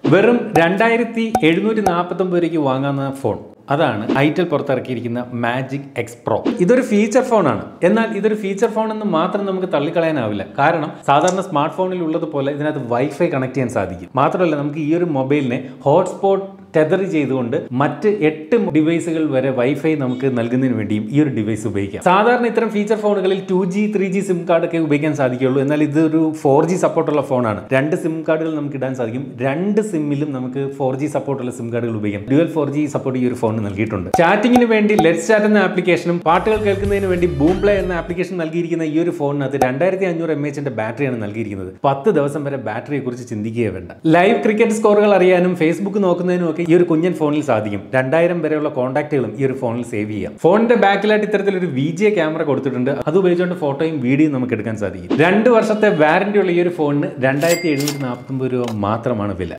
വെറും രണ്ടായിരത്തി എഴുന്നൂറ്റി നാൽപ്പത്തൊമ്പത് രൂപയ്ക്ക് വാങ്ങാവുന്ന ഫോൺ അതാണ് ഐറ്റൽ പുറത്തിറക്കിയിരിക്കുന്ന മാജിക് എക്സ് പ്രോ ഇതൊരു ഫീച്ചർ ഫോണാണ് എന്നാൽ ഇതൊരു ഫീച്ചർ ഫോൺ എന്ന് മാത്രം നമുക്ക് തള്ളിക്കളയാനാവില്ല കാരണം സാധാരണ സ്മാർട്ട് ഫോണിൽ ഉള്ളതുപോലെ ഇതിനകത്ത് വൈഫൈ കണക്ട് ചെയ്യാൻ സാധിക്കും മാത്രമല്ല നമുക്ക് ഈ ഒരു മൊബൈലിനെ ഹോട്ട്സ്പോട്ട് ടെതർ ചെയ്തുകൊണ്ട് മറ്റ് എട്ട് ഡിവൈസുകൾ വരെ വൈഫൈ നമുക്ക് നൽകുന്നതിന് വേണ്ടിയും ഈ ഒരു ഡിവൈസ് ഉപയോഗിക്കാം സാധാരണ ഇത്തരം ഫീച്ചർ ഫോണുകളിൽ two G three G SIM card ഒക്കെ ഉപയോഗിക്കാൻ സാധിക്കുള്ളൂ എന്നാൽ ഇതൊരു ഫോർ ജി സപ്പോർട്ടുള്ള ഫോണാണ് രണ്ട് സിം കാർഡുകൾ നമുക്ക് ഇടാൻ സാധിക്കും രണ്ട് സിമ്മിലും നമുക്ക് ഫോർ ജി സപ്പോർട്ടുള്ള സിം കാർഡുകൾ ഉപയോഗിക്കാം ഡ്യുവൽ ഫോർ ജി സപ്പോർട്ട് ഈ ഒരു ഫോണിന് നൽകിയിട്ടുണ്ട് ചാറ്റിങ്ങിന് വേണ്ടി ലെറ്റ് ചാറ്റ് എന്ന ആപ്ലിക്കേഷനും പാട്ടുകൾ കേൾക്കുന്നതിന് വേണ്ടി ബൂം പ്ലേ എന്ന ആപ്ലിക്കേഷൻ നൽകിയിരിക്കുന്ന ഈ ഒരു ഫോണിനകത്ത് രണ്ടായിരത്തി അഞ്ഞൂറ് എം എച്ചിന്റെ ബാറ്ററിയാണ് നൽകിയിരിക്കുന്നത് പത്ത് ദിവസം വരെ ബാറ്ററിയെ കുറിച്ച് ചിന്തിക്കുകയേ വേണ്ട ലൈവ് ക്രിക്കറ്റ് സ്കോറുകൾ അറിയാനും ഫേസ്ബുക്ക് നോക്കുന്നതിനും ഒക്കെ ഈ ഒരു കുഞ്ഞൻ ഫോണിൽ സാധിക്കും രണ്ടായിരം വരെയുള്ള കോൺടാക്റ്റുകളും ഈ ഒരു ഫോണിൽ സേവ് ചെയ്യാം ഫോണിന്റെ ബാക്കിലായിട്ട് ഇത്തരത്തിലൊരു വി ജി ക്യാമറ കൊടുത്തിട്ടുണ്ട് അത് ഉപയോഗിച്ചുകൊണ്ട് ഫോട്ടോയും വീഡിയോയും നമുക്ക് എടുക്കാൻ സാധിക്കും രണ്ട് വർഷത്തെ വാറന്റി ഉള്ള ഈ ഒരു ഫോണിന് രണ്ടായിരത്തി എഴുന്നൂറ്റി നാൽപ്പത്തൊമ്പത് രൂപ മാത്രമാണ് വില